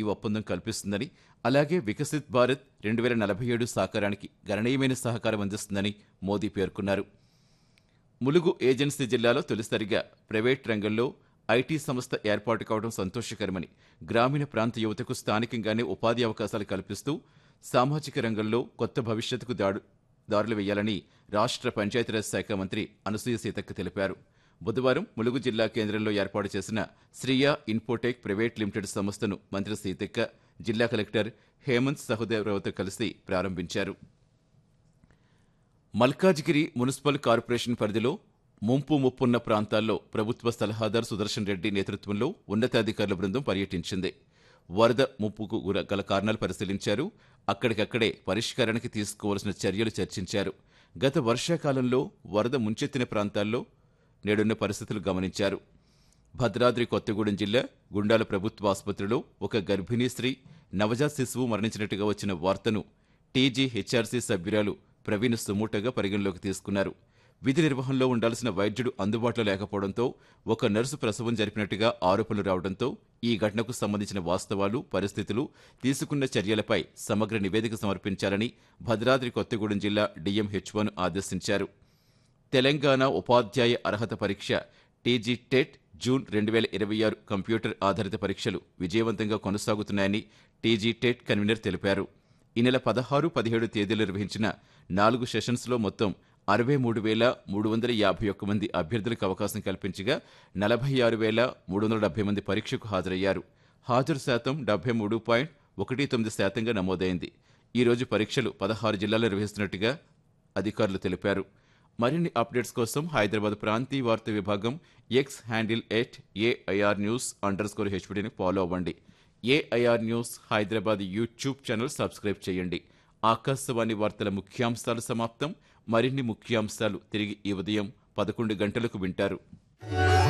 ఈ ఒప్పందం కల్పిస్తుందని అలాగే వికసిత్ భారత్ రెండు వేల నలభై ఏడు సాకారానికి గణనీయమైన సహకారం అందిస్తుందని మోదీ పేర్కొన్నారు ములుగు ఏజెన్సీ జిల్లాలో తొలిసారిగా ప్రైవేట్ రంగంలో ఐటీ సంస్థ ఏర్పాటు కావడం సంతోషకరమని గ్రామీణ ప్రాంత యువతకు స్థానికంగానే ఉపాధి అవకాశాలు కల్పిస్తూ సామాజిక రంగంలో కొత్త భవిష్యత్తుకు దాడు దారులు వేయాలని రాష్ట్ర పంచాయతీరాజ్ శాఖ మంత్రి అనసూయ సీతక్క తెలిపారు బుధవారం ములుగు జిల్లా కేంద్రంలో ఏర్పాటు చేసిన శ్రీయా ఇన్ఫోటెక్ ప్రైవేట్ లిమిటెడ్ సంస్థను మంత్రి సీతక్క జిల్లా కలెక్టర్ హేమంత్ సహోదరరావుతో కలిసి ప్రారంభించారు మల్కాజ్గిరి మున్సిపల్ కార్పొరేషన్ పరిధిలో ముంపు ముప్పున్న ప్రాంతాల్లో ప్రభుత్వ సలహాదారు సుదర్శన్ రెడ్డి నేతృత్వంలో ఉన్నతాధికారుల బృందం పర్యటించింది వరద ముప్పుకు గుర- గల కారణాలు పరిశీలించారు అక్కడికక్కడే పరిష్కారానికి తీసుకోవాల్సిన చర్యలు చర్చించారు గత వర్షాకాలంలో వరద ముంచెత్తిన ప్రాంతాల్లో నేడున్న పరిస్థితులు గమనించారు భద్రాద్రి కొత్తగూడెం జిల్లా గుండాల ప్రభుత్వ ఆసుపత్రిలో ఒక గర్భిణీ స్త్రీ నవజాత శిశువు మరణించినట్టుగా వచ్చిన వార్తను టీజీ హెచ్ఆర్సీ సభ్యురాలు ప్రవీణ్ సుమూటగా పరిగణలోకి తీసుకున్నారు విధి నిర్వహణలో ఉండాల్సిన వైద్యుడు అందుబాటులో లేకపోవడంతో ఒక నర్సు ప్రసవం జరిపినట్టుగా ఆరోపణలు రావడంతో ఈ ఘటనకు సంబంధించిన వాస్తవాలు పరిస్థితులు తీసుకున్న చర్యలపై సమగ్ర నివేదిక సమర్పించాలని భద్రాద్రి కొత్తగూడెం జిల్లా డిఎంహెచ్ఓను ఆదేశించారు తెలంగాణ ఉపాధ్యాయ అర్హత పరీక్ష టీజీ టెట్ జూన్ రెండు వేల ఇరవై ఆరు కంప్యూటర్ ఆధారిత పరీక్షలు విజయవంతంగా కొనసాగుతున్నాయని టీజీ టెట్ కన్వీనర్ తెలిపారు ఈ నెల పదహారు పదిహేడు తేదీలు నిర్వహించిన నాలుగు సెషన్స్లో మొత్తం అరవై మూడు వేల మూడు వందల యాభై ఒక్క మంది అభ్యర్థులకు అవకాశం కల్పించగా నలభై ఆరు వేల మూడు వందల డెబ్బై మంది పరీక్షకు హాజరయ్యారు హాజరు శాతం డెబ్బై మూడు పాయింట్ ఒకటి తొమ్మిది శాతంగా నమోదైంది ఈ రోజు పరీక్షలు పదహారు జిల్లాల్లో నిర్వహిస్తున్నట్టుగా అధికారులు తెలిపారు మరిన్ని అప్డేట్స్ కోసం హైదరాబాద్ ప్రాంతీయ వార్తా విభాగం X handle at AIR news underscore హెచ్పిడిని ఫాలో అవ్వండి AIR news Hyderabad YouTube channel subscribe చేయండి ఆకాశవాణి వార్తల ముఖ్యాంశాలు సమాప్తం మరిన్ని ముఖ్యాంశాలు తిరిగి ఈ ఉదయం పదకొండు గంటలకు వింటారు